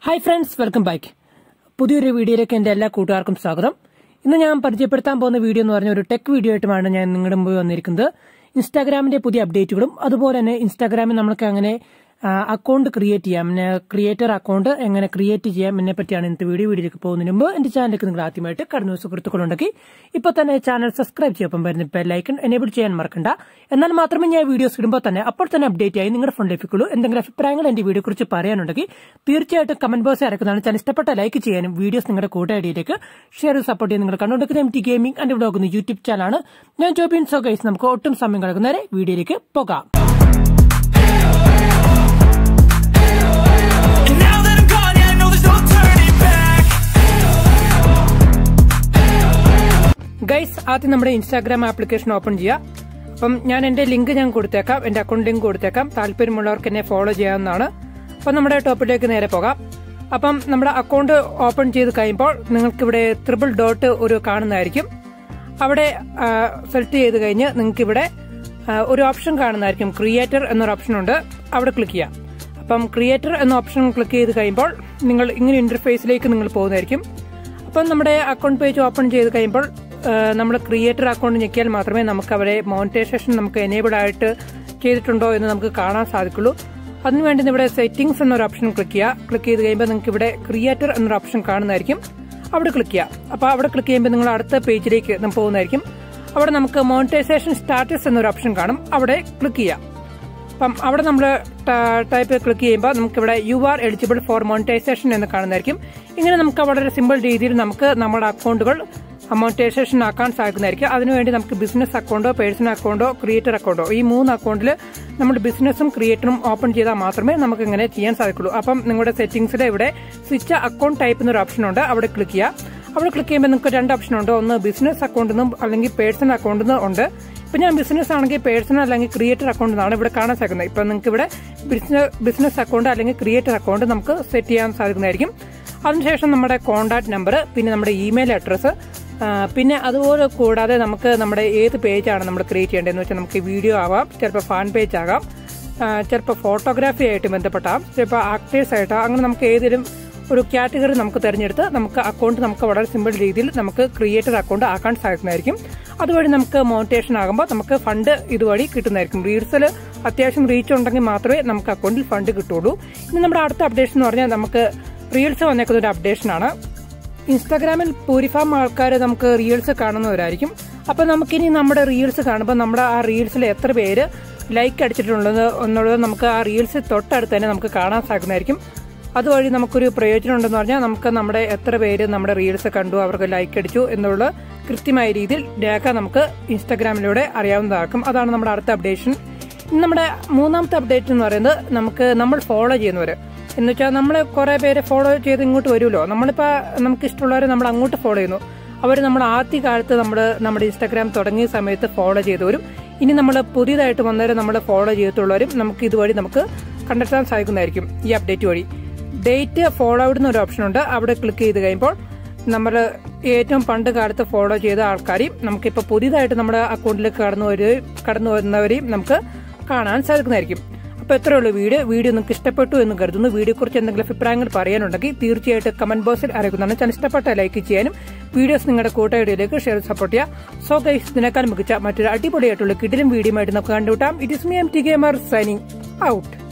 Hi friends welcome back പുതിയൊരു വീഡിയോയിലേക്ക് എന്റെ എല്ലാ കൂട്ടുകാർക്കും സ്വാഗതം ഇന്ന് ഞാൻ പരിചയപ്പെടുത്താൻ പോകുന്ന വീഡിയോ എന്ന് പറഞ്ഞ ഒരു ടെക് വീഡിയോ ആയിട്ടുമാണ് ഞാൻ നിങ്ങളുടെ മുമ്പിൽ വന്നിരിക്കുന്നത് ഇൻസ്റ്റാഗ്രാമിന്റെ പുതിയ അപ്ഡേറ്റുകളും അതുപോലെ തന്നെ ഇൻസ്റ്റാഗ്രാമിൽ നമുക്ക് അങ്ങനെ അക്കൗണ്ട് ക്രിയേറ്റ് ചെയ്യാം പിന്നെ ക്രിയേറ്റർ അക്കൗണ്ട് എങ്ങനെ ക്രിയേറ്റ് ചെയ്യാം എന്നെ പറ്റിയാണ് ഇന്നത്തെ വീഡിയോ വീഡിയോയിലേക്ക് പോകുന്നതിന് മുമ്പ് എന്റെ ചാനലിലേക്ക് നിങ്ങൾ ആദ്യമായിട്ട് കടന്നു സുഹൃത്തുക്കളുണ്ടെങ്കിൽ ഇപ്പോൾ തന്നെ ചാനൽ സബ്സ്ക്രൈബ് ചെയ്യപ്പം വരുന്ന ബെല്ലൈക്കൺ എനേബിൾ ചെയ്യാൻ മറക്കണ്ട എന്നാൽ മാത്രമേ ഞാൻ വീഡിയോസ് ഇടുമ്പോൾ തന്നെ അപ്പോൾ തന്നെ അപ്ഡേറ്റ് ആയി നിങ്ങളുടെ ഫോൺ ലഭിക്കുള്ളൂ എന്തെങ്കിലും അഭിപ്രായങ്ങൾ എന്റെ വീഡിയോ കുറിച്ച് പറയാനുണ്ടെങ്കിൽ തീർച്ചയായിട്ടും കമന്റ് ബോക്സ് ഇറക്കുന്നതാണ് ചാനൽ ഇഷ്ടപ്പെട്ട ലൈക്ക് ചെയ്യാനും വീഡിയോസ് നിങ്ങളുടെ കൂടെ ഐഡിയിലേക്ക് ഷെയർ സപ്പോർട്ട് ചെയ്യാൻ നിങ്ങൾ കണ്ടുകൊണ്ടിരിക്കുന്ന M T gaming and vlog എന്ന യൂട്യൂബ് ചാനലാണ് ഞാൻ ജോബിൻ സോ ഗൈസ് നമുക്ക് ഒട്ടും സമയം കളക്കുന്നവരെ വീഡിയോയിലേക്ക് പോകാം And now that I'm gone, yeah, I know there's no turning back. Guys ആദ്യം നമ്മുടെ ഇൻസ്റ്റാഗ്രാം ആപ്ലിക്കേഷൻ ഓപ്പൺ ചെയ്യാം അപ്പം ഞാൻ എന്റെ ലിങ്ക് ഞാൻ കൊടുത്തേക്കാം എന്റെ അക്കൗണ്ട് ലിങ്ക് കൊടുത്തേക്കാം താല്പര്യമുള്ളവർക്ക് എന്നെ ഫോളോ ചെയ്യാവുന്നതാണ് അപ്പം നമ്മുടെ ടോപ്പിലേക്ക് നേരെ പോകാം അപ്പം നമ്മുടെ അക്കൗണ്ട് ഓപ്പൺ ചെയ്ത് കഴിയുമ്പോൾ നിങ്ങൾക്ക് ഇവിടെ ത്രിബിൾ ഡോട്ട് ഒരു കാണുന്നതായിരിക്കും അവിടെ സെലക്ട് ചെയ്ത് കഴിഞ്ഞ് നിങ്ങൾക്ക് ഇവിടെ ഒരു ഓപ്ഷൻ കാണുന്നതായിരിക്കും ക്രിയേറ്റർ എന്നൊരു ഓപ്ഷൻ ഉണ്ട് അവിടെ ക്ലിക്ക് ചെയ്യാം അപ്പം ക്രിയേറ്റർ എന്ന ഓപ്ഷൻ ക്ലിക്ക് ചെയ്ത് കഴിയുമ്പോൾ നിങ്ങൾ ഇങ്ങനെ ഇന്റർഫേസിലേക്ക് നിങ്ങൾ പോകുന്നതായിരിക്കും അപ്പം നമ്മുടെ അക്കൗണ്ട് പേജ് ഓപ്പൺ ചെയ്ത് കഴിയുമ്പോൾ നമ്മൾ ക്രിയേറ്റർ അക്കൗണ്ട് ഞെക്കിയാൽ മാത്രമേ നമുക്ക് അവിടെ മോണിറ്റൈസേഷൻ നമുക്ക് എനേബിൾ ആയിട്ട് ചെയ്തിട്ടുണ്ടോ എന്ന് നമുക്ക് കാണാൻ സാധിക്കുള്ളൂ അതിനുവേണ്ടി ഇവിടെ സെറ്റിംഗ്സ് എന്നൊരു ഓപ്ഷൻ ക്ലിക്ക് ചെയ്യുക ക്ലിക്ക് ചെയ്ത് കഴിയുമ്പോൾ നിങ്ങൾക്ക് ഇവിടെ ക്രിയേറ്റർ എന്നൊരു ഓപ്ഷൻ കാണുന്നതായിരിക്കും അവിടെ ക്ലിക്ക് ചെയ്യുക അപ്പോൾ അവിടെ ക്ലിക്ക് ചെയ്യുമ്പോൾ നിങ്ങൾ അടുത്ത പേജിലേക്ക് പോകുന്നതായിരിക്കും അവിടെ നമുക്ക് മോണിറ്റൈസേഷൻ സ്റ്റാറ്റസ് എന്നൊരു ഓപ്ഷൻ കാണും അവിടെ ക്ലിക്ക് ചെയ്യാം അപ്പം അവിടെ നമ്മൾ ടൈപ്പ് ക്ലിക്ക് ചെയ്യുമ്പോൾ നമുക്ക് ഇവിടെ you are eligible for monetisation എന്ന് കാണുന്നതായിരിക്കും ഇങ്ങനെ നമുക്ക് വളരെ സിമ്പിൾ രീതിയിൽ നമുക്ക് നമ്മുടെ അക്കൗണ്ടുകൾ മോണിറ്റൈസേഷൻ ആക്കാൻ സാധിക്കുന്നതായിരിക്കും അതിനുവേണ്ടി നമുക്ക് ബിസിനസ് അക്കൗണ്ടോ പേഴ്സണൽ അക്കൗണ്ടോ ക്രിയേറ്റർ അക്കൗണ്ടോ ഈ മൂന്ന് അക്കൗണ്ടിൽ നമ്മൾ ബിസിനസ്സും ക്രിയേറ്ററും ഓപ്പൺ ചെയ്താൽ മാത്രമേ നമുക്ക് ഇങ്ങനെ ചെയ്യാൻ സാധിക്കുള്ളൂ അപ്പം നിങ്ങളുടെ സെറ്റിംഗ്സിൽ ഇവിടെ സ്വിച്ച് അക്കൗണ്ട് ടൈപ്പ് എന്നൊരു ഓപ്ഷൻ ഉണ്ട് അവിടെ ക്ലിക്ക് ചെയ്യുക അവിടെ ക്ലിക്ക് ചെയ്യുമ്പോൾ നിങ്ങൾക്ക് രണ്ട് ഓപ്ഷൻ ഉണ്ട് ഒന്ന് ബിസിനസ് അക്കൗണ്ടിൽ നിന്നും അല്ലെങ്കിൽ പേഴ്സണൽ അക്കൗണ്ടിൽ നിന്നും ഉണ്ട് ഇപ്പം ഞാൻ ബിസിനസ് ആണെങ്കിൽ പേഴ്സണൽ അല്ലെങ്കിൽ ക്രിയേറ്റർ അക്കൗണ്ട് എന്നാണ് ഇവിടെ കാണാൻ സാധിക്കുന്നത് ഇപ്പം നിങ്ങൾക്ക് ഇവിടെ ബിസിനസ് അക്കൗണ്ട് അല്ലെങ്കിൽ ക്രിയേറ്റർ അക്കൗണ്ട് നമുക്ക് സെറ്റ് ചെയ്യാൻ സാധിക്കുന്നതായിരിക്കും അതിനുശേഷം നമ്മുടെ കോൺടാക്ട് നമ്പർ പിന്നെ നമ്മുടെ ഇമെയിൽ അഡ്രസ്സ് പിന്നെ അതുപോലെ കൂടാതെ നമുക്ക് നമ്മുടെ ഏത് പേജാണ് നമ്മൾ ക്രിയേറ്റ് ചെയ്യേണ്ടതെന്ന് വെച്ചാൽ നമുക്ക് വീഡിയോ ആവാം ചിലപ്പോൾ ഫാൻ പേജ് ആകാം ചിലപ്പോൾ ഫോട്ടോഗ്രാഫി ആയിട്ട് ബന്ധപ്പെട്ടാം ചിലപ്പോൾ ആക്ടേഴ്സ് ആയിട്ടോ അങ്ങനെ നമുക്ക് ഏതെങ്കിലും ഒരു കാറ്റഗറി നമുക്ക് തിരഞ്ഞെടുത്ത് നമുക്ക് അക്കൗണ്ട് നമുക്ക് വളരെ സിമ്പിൾ രീതിയിൽ നമുക്ക് ക്രിയേറ്റർ അക്കൗണ്ട് ആക്കാൻ സാധിക്കുന്നതായിരിക്കും അതുവഴി നമുക്ക് മോണിറ്റേഷൻ ആകുമ്പോൾ നമുക്ക് ഫണ്ട് ഇതുവഴി കിട്ടുന്നതായിരിക്കും റീൽസിൽ അത്യാവശ്യം റീച്ച് ഉണ്ടെങ്കിൽ മാത്രമേ നമുക്ക് അക്കൗണ്ടിൽ ഫണ്ട് കിട്ടുള്ളൂ ഇനി നമ്മുടെ അടുത്ത അപ്ഡേഷൻ എന്ന് പറഞ്ഞാൽ നമുക്ക് റീൽസ് വന്നേക്കുന്ന ഒരു അപ്ഡേഷനാണ് ഇൻസ്റ്റാഗ്രാമിൽ ഭൂരിഭാഗം ആൾക്കാർ നമുക്ക് റീൽസ് കാണുന്നവരായിരിക്കും അപ്പൊ നമുക്കിനി നമ്മുടെ റീൽസ് കാണുമ്പോൾ നമ്മുടെ ആ റീൽസിൽ എത്ര പേര് ലൈക്ക് അടിച്ചിട്ടുള്ളത് എന്നുള്ളത് നമുക്ക് ആ റീൽസ് തൊട്ടടുത്ത് തന്നെ നമുക്ക് കാണാൻ സാധിക്കുന്നതായിരിക്കും അതുവഴി നമുക്കൊരു പ്രയോജനം ഉണ്ടെന്ന് പറഞ്ഞാൽ നമുക്ക് നമ്മുടെ എത്ര പേര് നമ്മുടെ റീൽസ് കണ്ടു അവർക്ക് ലൈക്ക് അടിച്ചു എന്നുള്ള കൃത്യമായ രീതിയിൽ രേഖ നമുക്ക് ഇൻസ്റ്റാഗ്രാമിലൂടെ അറിയാവുന്നതാക്കും അതാണ് നമ്മുടെ അടുത്ത അപ്ഡേഷൻ നമ്മുടെ മൂന്നാമത്തെ അപ്ഡേറ്റ് എന്ന് പറയുന്നത് നമുക്ക് നമ്മൾ ഫോളോ ചെയ്യുന്നവർ എന്ന് വെച്ചാൽ നമ്മൾ കുറെ പേര് ഫോളോ ചെയ്ത് ഇങ്ങോട്ട് വരുമല്ലോ നമ്മളിപ്പോൾ നമുക്ക് ഇഷ്ടമുള്ളവരെ നമ്മൾ അങ്ങോട്ട് ഫോളോ ചെയ്യുന്നു അവർ നമ്മൾ ആദ്യ കാലത്ത് നമ്മൾ നമ്മുടെ ഇൻസ്റ്റാഗ്രാം തുടങ്ങിയ സമയത്ത് ഫോളോ ചെയ്തവരും ഇനി നമ്മൾ പുതിയതായിട്ട് വന്നവരെ നമ്മൾ ഫോളോ ചെയ്തിട്ടുള്ളവരും നമുക്ക് ഇതുവഴി നമുക്ക് കണ്ടെത്താൻ സാധിക്കുന്നതായിരിക്കും ഈ അപ്ഡേറ്റ് വഴി ഡേറ്റ് ഫോളോ ഔട്ട് ഒരു ഓപ്ഷൻ ഉണ്ട് അവിടെ ക്ലിക്ക് ചെയ്ത് കഴിയുമ്പോൾ നമ്മൾ ഏറ്റവും പണ്ട് കാലത്ത് ഫോളോ ചെയ്ത ആൾക്കാരെയും നമുക്കിപ്പോൾ പുതിയതായിട്ട് നമ്മുടെ അക്കൗണ്ടിലേക്ക് കടന്നു വരികയും കടന്നു വരുന്നവരെയും നമുക്ക് കാണാൻ സാധിക്കുന്നതായിരിക്കും അപ്പോൾ എത്രയേ ഉള്ളൂ വീഡിയോ വീഡിയോ നിങ്ങൾക്ക് ഇഷ്ടപ്പെട്ടു എന്ന് കരുതുന്നു വീഡിയോയെക്കുറിച്ച് എന്തെങ്കിലും അഭിപ്രായങ്ങൾ പറയാനുണ്ടെങ്കിൽ തീർച്ചയായിട്ടും കമന്റ് ബോക്സിൽ അറിയിക്കുന്നതാണ് ചാനൽ ഇഷ്ടപ്പെട്ട ലൈക്ക് ചെയ്യാനും വീഡിയോസ് നിങ്ങളുടെ കൂട്ടുകാരിലേക്ക് ഷെയർ സപ്പോർട്ട് ചെയ്യുക സോ ഗൈസ് ഇതിനേക്കാൾ മികച്ച മറ്റൊരു അടിപൊളിയായിട്ടുള്ള കിടിലും വീഡിയോ ആയിട്ട് നമുക്ക് കണ്ടുവിട്ടാം it is me M T gamer signing out